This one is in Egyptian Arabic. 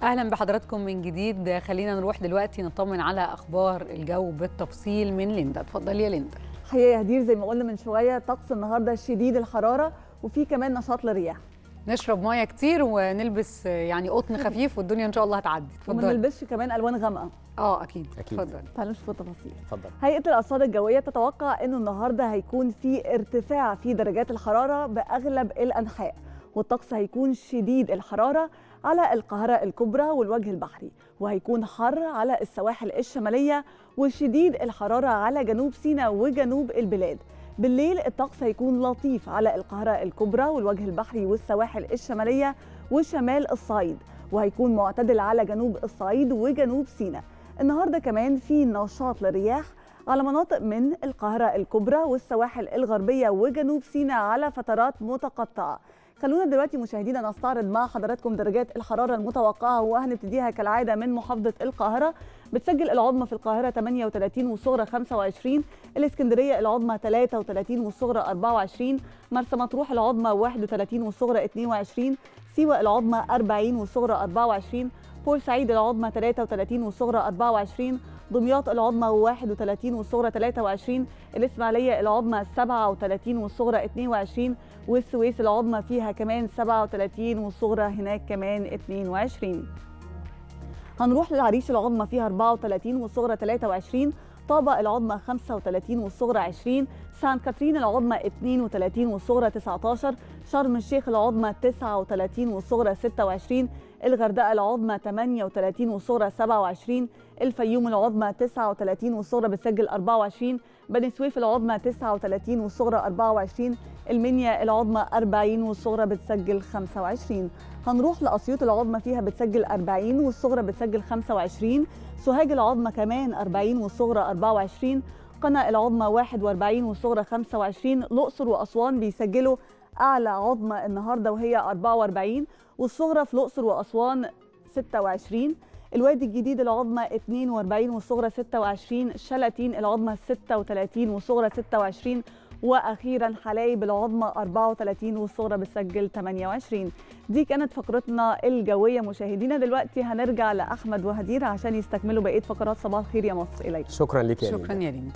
اهلا بحضراتكم من جديد خلينا نروح دلوقتي نطمن على اخبار الجو بالتفصيل من ليندا اتفضلي يا ليندا حقيقة يا هدير زي ما قلنا من شوية طقس النهاردة شديد الحرارة وفي كمان نشاط للرياح نشرب ميه كتير ونلبس يعني قطن خفيف والدنيا ان شاء الله هتعدي وما اتفضلي نلبسش كمان ألوان غامقة اه اكيد أكيد. اتفضلي تعالوا نشوف التفاصيل اتفضل هيئة الأرصاد الجوية تتوقع أنه النهاردة هيكون في ارتفاع في درجات الحرارة بأغلب الأنحاء والطقس هيكون شديد الحرارة على القاهرة الكبرى والوجه البحري وهيكون حر على السواحل الشمالية وشديد الحرارة على جنوب سيناء وجنوب البلاد بالليل الطقس هيكون لطيف على القاهرة الكبرى والوجه البحري والسواحل الشمالية وشمال الصعيد وهيكون معتدل على جنوب الصعيد وجنوب سيناء النهارده كمان في نشاط للرياح على مناطق من القاهرة الكبرى والسواحل الغربية وجنوب سيناء على فترات متقطعة خلونا دلوقتي مشاهدينا نستعرض مع حضراتكم درجات الحرارة المتوقعة وهنبتديها كالعادة من محافظة القاهرة بتسجل العظمى في القاهرة 38 والصغرى 25 الإسكندرية العظمى 33 والصغرى 24 مرسى مطروح العظمى 31 والصغرى 22 سيوة العظمى 40 والصغرى 24 بورسعيد العظمى 33 والصغرى 24 دمياط العظمى 31 والصغرى 23 الإسماعيلية العظمى 37 والصغرى 22 والسويس العظمى فيها كمان 37 والصغرى هناك كمان 22 هنروح للعريش العظمى فيها 34 والصغرى 23 طابة العظمى 35 والصغرى 20 سان كاترين العظمى 32 والصغرى 19 شرم الشيخ العظمى 39 والصغرى 26 الغردقة العظمى 38 والصغرى 27 الفيوم العظمى 39 والصغرى بتسجل 24 بني سويف العظمى 39 والصغرى 24 المنيا العظمى 40 والصغرى بتسجل 25 هنروح لأسيوط العظمى فيها بتسجل 40 والصغرى بتسجل 25 سوهاج العظمى كمان 40 والصغرى 24 قنا العظمى 41 والصغرى 25 الأقصر وأسوان بيسجلوا أعلى عظمى النهاردة وهي 44 والصغرى في الأقصر وأسوان 26 الوادي الجديد العظمى 42 والصغرى 26 شلاتين العظمى 36 والصغرى 26 واخيرا حلايب العظمى 34 والصغرى بتسجل 28 دي كانت فقرتنا الجويه مشاهدينا دلوقتي هنرجع لاحمد وهدير عشان يستكملوا بقيه فقرات صباح الخير يا مصر اليك شكرا لك يا شكرا ليلى. يا ليندا